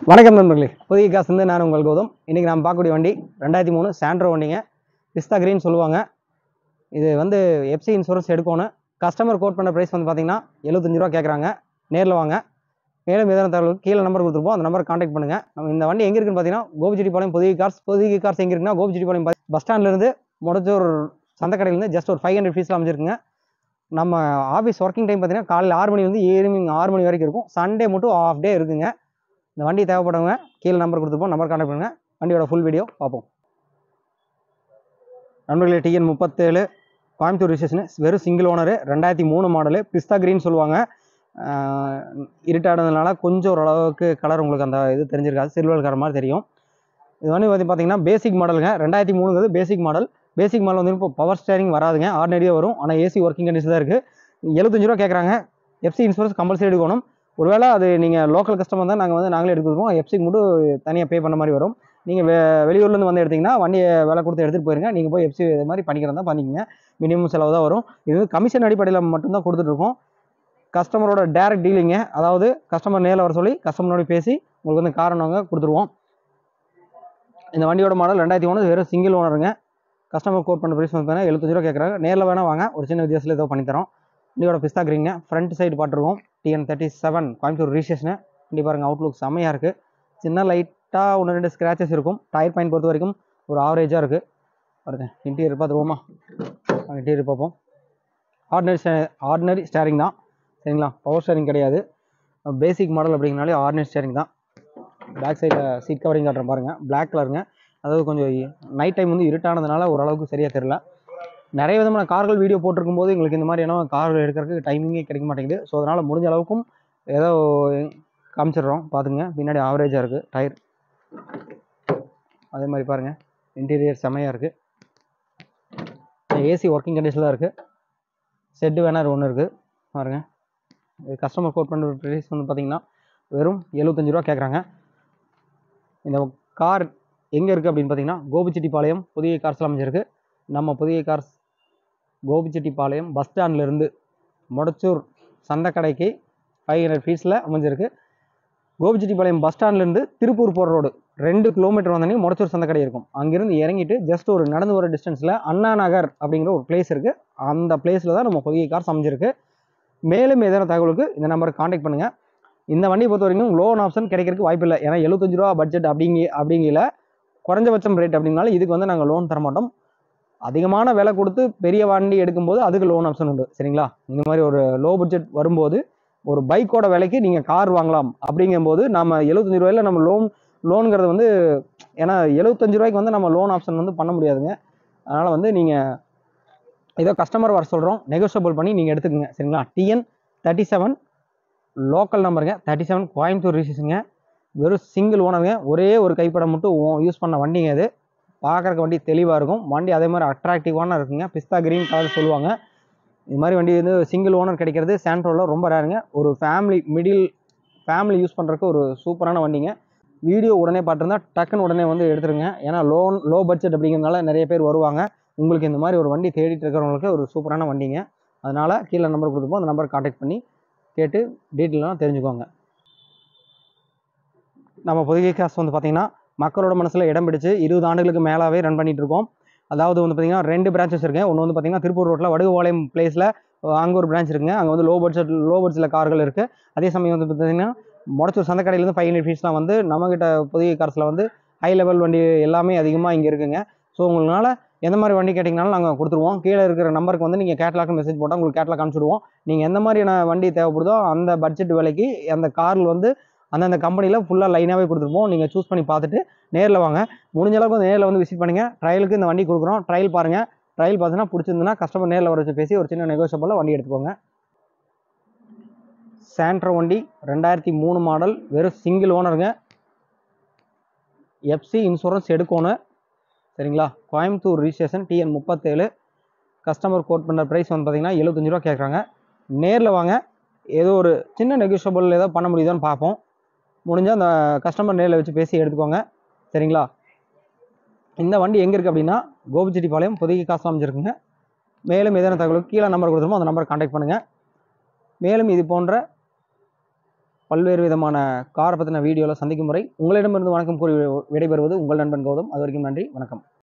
வணக்கம் நண்பர்களே புதிய காசு வந்து நான் உங்கள் கௌதம் இன்றைக்கி நாம் பார்க்கக்கூடிய வண்டி ரெண்டாயிரத்தி மூணு சாண்ட்ரோ வண்டிங்க பிஸ்தா கிரீன் சொல்லுவாங்க இது வந்து எஃப்சி இன்சூரன்ஸ் எடுக்கணும் கஸ்டமர் கோட் பண்ண ப்ரைஸ் வந்து பார்த்தீங்கன்னா எழுபத்தஞ்சு ரூபா கேட்குறாங்க நேரில் வாங்க மேலும் எதனா தகவலுக்கு கீழே நம்பர் கொடுத்துருப்போம் அந்த நம்பர் காண்டாக்ட் பண்ணுங்கள் நம்ம இந்த வண்டி எங்கே இருக்குன்னு பார்த்தீங்கன்னா கோபிச்செட்டிப்பாளையம் புதிய கார்ஸ் புதிய கார்ஸ் எங்கே இருக்குன்னா கோபிச்செட்டிப்பாளையம் பஸ் ஸ்டாண்ட்லேருந்து முடிச்சூர் சந்தக்கடையிலேருந்து ஜஸ்ட் ஒரு ஃபைவ் ஹண்ட்ரட் ஃபீஸில் அமைச்சிருக்குங்க நம்ம ஆஃபீஸ் ஒர்க்கிங் டைம் பார்த்தீங்கன்னா காலையில் ஆறு மணி வந்து ஈவினிங் ஆறு மணி வரைக்கும் இருக்கும் சண்டே மட்டும் ஆஃப் டே இருக்குங்க இந்த வண்டி தேவைப்படுறவங்க கீழே நம்பர் கொடுத்துருப்போம் நம்பர் கான்டாக்ட் பண்ணுங்கள் வண்டியோட ஃபுல் வீடியோ பார்ப்போம் நண்பர்களே டிஎன் முப்பத்தேழு கோயம்புத்தூர் ரிஜிஸ்ட்ரேஷனு வெறும் சிங்கிள் ஓனரு ரெண்டாயிரத்தி மூணு மாடலு பிஸ்தா கிரீன் சொல்லுவாங்க இருட்டானதுனால கொஞ்சம் ஓரளவுக்கு கலர் உங்களுக்கு அந்த இது தெரிஞ்சிருக்காது சில்வர் கலர் மாதிரி தெரியும் இது வந்து வந்து பார்த்தீங்கன்னா பேசிக் மாடலுங்க ரெண்டாயிரத்தி மூணுங்கிறது பேசிக் மாடல் பேசிக் மாடல் வந்து இப்போ பவர் ஸ்டேரிங் வராதுங்க ஆர்டினரியாக வரும் ஆனால் ஏசி ஒர்க்கிங் கண்டிஷன் தான் இருக்குது எழுபத்தஞ்சு ரூபா கேட்குறாங்க எஃப்சி இன்சூரன்ஸ் கம்பல்சரி எடுக்கணும் ஒருவேளை அது நீங்கள் லோக்கல் கஸ்டமர் தான் நாங்கள் வந்து நாங்களே எடுத்துருவோம் எஃப்சிக்கு மட்டும் தனியாக பே பண்ண மாதிரி வரும் நீங்கள் வெ வெளியூர்லேருந்து வந்து எடுத்திங்கன்னா வண்டியை விலை கொடுத்து எடுத்துகிட்டு போயிருங்க நீங்கள் போய் எஃப்சி இது மாதிரி பண்ணிக்கிறதா பண்ணிக்கங்க மினிமம் செலவு தான் வரும் இது வந்து கமிஷன் அடிப்படையில் மட்டும்தான் கொடுத்துட்ருக்கோம் கஸ்டமரோட டேரக்ட் டீலிங்க அதாவது கஸ்டமர் நேரில் வர சொல்லி கஸ்டமரோட பேசி உங்களுக்கு வந்து காரணம் நாங்கள் கொடுத்துருவோம் இந்த வண்டியோட மாடல் ரெண்டாயிரத்தி ஒன்று வெறும் சிங்கிள் ஓனருங்க கஸ்டமர் கோட் பண்ண ப்ரைஸ் வந்து பார்த்தீங்கன்னா எழுபத்தஞ்சு ரூபா கேட்குறாங்க நேரில் வேணால் வாங்க ஒரு சின்ன வித்தியாசத்தில் ஏதோ பண்ணித்தரோம் வண்டியோட பிஸ்தா கிரீங்க ஃப்ரண்ட் சைடு பார்த்துருக்கோம் TN thirty seven Coimbatore registration வண்டி பாருங்கள் அவுட்லுக் செம்மையாக இருக்குது சின்ன லைட்டாக ஒன்று ரெண்டு ஸ்க்ராச்சஸ் இருக்கும் டயர் பாயிண்ட் பொறுத்த வரைக்கும் ஒரு ஆவரேஜாக இருக்குது பாருங்க இன்டீரியர் பார்த்துருவோமா இன்டீரியர் பார்ப்போம் ஆர்டினரி ஆர்டினரி ஸ்டேரிங் தான் சரிங்களா பவர் ஸ்டேரிங் கிடையாது பேசிக் மாடல் அப்படிங்கனாலே ஆர்டினரி ஸ்டேரிங் தான் பேக் சைடில் சீட் கவரிங் காட்டுறேன் பாருங்கள் பிளாக் கலருங்க அதாவது கொஞ்சம் நைட் டைம் வந்து இருட்டானதுனால ஓரளவுக்கு சரியாக தெரில நிறைய விதமான கார்கள் வீடியோ போட்டிருக்கும் போது எங்களுக்கு இந்த மாதிரியான கார்கள் எடுக்கிறதுக்கு டைமிங்கே கிடைக்க மாட்டேங்குது ஸோ அதனால் முடிஞ்ச அளவுக்கும் ஏதோ காமிச்சிடுறோம் பார்த்துங்க பின்னாடி ஆவரேஜாக இருக்குது டயர் அதே மாதிரி பாருங்கள் இன்டீரியர் செமையாக இருக்குது ஏசி ஒர்க்கிங் கண்டிஷனில் இருக்குது செட்டு வேணார் ஒன்று இருக்குது பாருங்கள் இது கஸ்டமர் கோட் பண்ணுற ப்ரைஸ் வந்து பார்த்திங்கன்னா வெறும் எழுபத்தஞ்சு ரூபா கேட்குறாங்க இந்த கார் எங்கே இருக்குது அப்படின்னு பார்த்தீங்கன்னா கோபிச்செட்டிப்பாளையம் புதிய கார்ஸில் அமைஞ்சிருக்கு நம்ம புதிய கார்ஸ் கோபிச்செட்டிப்பாளையம் பஸ் ஸ்டாண்ட்லேருந்து மொடச்சூர் சந்தைக்கடைக்கு ஃபைவ் ஹண்ட்ரட் ஃபீஸில் அமைஞ்சிருக்கு கோபிச்செட்டிப்பாளையம் பஸ் ஸ்டாண்ட்லேருந்து திருப்பூர் போகிற ரோடு ரெண்டு கிலோமீட்டர் வந்தோடனே மொடச்சூர் சந்தைக்கடை இருக்கும் அங்கேருந்து இறங்கிட்டு ஜஸ்ட் ஒரு நடந்து வர டிஸ்டன்ஸில் அண்ணா நகர் அப்படிங்கிற ஒரு பிளேஸ் இருக்குது அந்த பிளேஸில் தான் நம்ம புதிய கார்ஸ் அமைஞ்சிருக்கு மேலும் எதனா தகவலுக்கு இந்த நம்பருக்கு காண்டாக்ட் பண்ணுங்கள் இந்த வண்டியை பொறுத்த வரைக்கும் லோன் ஆப்ஷன் கிடைக்கிறதுக்கு வாய்ப்பு இல்லை ஏன்னா எழுபத்தஞ்சு ரூபா பட்ஜெட் அப்படிங்கி அப்படிங்கல குறைஞ்சபட்சம் ரேட் அப்படின்னாலும் இதுக்கு வந்து நாங்கள் லோன் தர மாட்டோம் அதிகமான விலை கொடுத்து பெரிய வண்டி எடுக்கும்போது அதுக்கு லோன் ஆப்ஷன் உண்டு சரிங்களா இந்த மாதிரி ஒரு லோ பட்ஜெட் வரும்போது ஒரு பைக்கோட விலைக்கு நீங்கள் கார் வாங்கலாம் அப்படிங்கும்போது நம்ம எழுபத்தஞ்சு ரூபாயில நம்ம லோன் லோனுங்கிறது வந்து ஏன்னா எழுபத்தஞ்சு ரூபாய்க்கு வந்து நம்ம லோன் ஆப்ஷன் வந்து பண்ண முடியாதுங்க அதனால் வந்து நீங்கள் ஏதோ கஸ்டமர் வர சொல்கிறோம் நெகோஷியபிள் பண்ணி நீங்கள் எடுத்துக்கோங்க சரிங்களா டிஎன் தேர்ட்டி செவன் லோக்கல் நம்பருங்க தேர்ட்டி செவன் கோயம்புத்தூர் ரிஜிஸ்ட்ரேஷனுங்க வெறும் சிங்கிள் ஓனருங்க ஒரே ஒரு கைப்படம் மட்டும் யூஸ் பண்ண வண்டிங்க இது பார்க்குறக்கு வண்டி தெளிவாக இருக்கும் வண்டி அதே மாதிரி அட்ராக்டிவான இருக்குங்க பிஸ்தா கிரீன் கலர் சொல்லுவாங்க இது மாதிரி வண்டி வந்து சிங்கிள் ஓனர் கிடைக்கிறது சாண்ட்ரோவில் ரொம்ப ரேருங்க ஒரு ஃபேமிலி மிடில் ஃபேமிலி யூஸ் பண்ணுறதுக்கு ஒரு சூப்பரான வண்டிங்க வீடியோ உடனே பார்த்துருந்தா டக்குன்னு உடனே வந்து எடுத்துருங்க ஏன்னா லோன் லோ பட்ஜெட் அப்படிங்கிறதுனால நிறைய பேர் வருவாங்க உங்களுக்கு இந்த மாதிரி ஒரு வண்டி தேடிட்டு இருக்கிறவங்களுக்கு ஒரு சூப்பரான வண்டிங்க அதனால் கீழே நம்பர் கொடுத்துப்போம் அந்த நம்பர் காண்டாக்ட் பண்ணி கேட்டு டீட்டெயிலாம் தெரிஞ்சுக்கோங்க நம்ம புதிய காசு வந்து பார்த்திங்கன்னா மக்களோட மனசில் இடம் பிடிச்சு இருபது ஆண்டுகளுக்கு மேலாகவே ரன் பண்ணிட்டு இருக்கோம் அதாவது வந்து பார்த்திங்கன்னா ரெண்டு பிரான்ச்சஸ் இருக்குது ஒன்று வந்து பார்த்திங்கன்னா திருப்பூர் ரோட்டில் வடுகுபாளையம் பிளேஸில் அங்கே ஒரு பிரான்ச் இருக்குங்க அங்கே வந்து லோ பட்ஜெட் லோ பட்ஜெட்டில் கார்கள் இருக்குது அதே சமயம் வந்து பார்த்திங்கன்னா முடச்சூர் சந்தைக்கடையிலேருந்து ஃபைவ் ஹண்ட்ரட் ஃபீஸ்லாம் வந்து நம்மக்கிட்ட புதிய கார்ஸில் வந்து ஹை லெவல் வண்டி எல்லாமே அதிகமாக இங்கே இருக்குங்க ஸோ உங்களால் எந்த மாதிரி வண்டி கேட்டிங்கனாலும் நாங்கள் கொடுத்துருவோம் கீழே இருக்கிற நம்பருக்கு வந்து நீங்கள் கேட்லாக் மெசேஜ் போட்டால் உங்களுக்கு கேட்லாக் அனுப்பிச்சுடுவோம் நீங்கள் எந்த மாதிரியான வண்டி தேவைப்படுதோ அந்த பட்ஜெட் விலைக்கு அந்த காரில் வந்து அந்தந்த கம்பெனியில் ஃபுல்லாக லைனாகவே கொடுத்துருப்போம் நீங்கள் சூஸ் பண்ணி பார்த்துட்டு நேரில் வாங்க முடிஞ்ச அளவுக்கு வந்து நேரில் வந்து விசிட் பண்ணுங்கள் ட்ரையலுக்கு இந்த வண்டி கொடுக்குறோம் ட்ரையல் பாருங்கள் ட்ரையல் பார்த்தீங்கன்னா பிடிச்சிருந்துன்னா கஸ்டமர் நேரில் வர வச்சு பேசி ஒரு சின்ன நெகோஷியபிளில் வண்டி எடுத்துக்கோங்க சாண்ட்ரோ வண்டி ரெண்டாயிரத்தி மூணு மாடல் வெறும் சிங்கிள் ஓனருங்க எஃப்சி இன்சூரன்ஸ் எடுக்கணும் சரிங்களா கோயம்புத்தூர் ரிஜிஸ்ட்ரேஷன் டிஎன் முப்பத்தேழு கஸ்டமர் கோட் பண்ணுற ப்ரைஸ் வந்து பார்த்தீங்கன்னா எழுபத்தஞ்சு ரூபா கேட்குறாங்க நேரில் வாங்க ஏதோ ஒரு சின்ன நெகோஷியபிள் ஏதோ பண்ண முடியுதான்னு பார்ப்போம் முடிஞ்சால் அந்த கஸ்டமர் நேரில் வச்சு பேசி எடுத்துக்கோங்க சரிங்களா இந்த வண்டி எங்கே இருக்குது அப்படின்னா கோபிச்செட்டிப்பாளையம் புதிய காசு அமைஞ்சிருக்குங்க மேலும் எதனா தகவலுக்கு கீழே நம்பர் கொடுத்துருமோ அந்த நம்பர் காண்டாக்ட் பண்ணுங்கள் மேலும் இது போன்ற பல்வேறு விதமான காரை பற்றின வீடியோவில் சந்திக்கும் முறை உங்களிடமிருந்து வணக்கம் கூறி விடைபெறுவது உங்கள் நண்பன் கௌதம் அது வரைக்கும் நன்றி வணக்கம்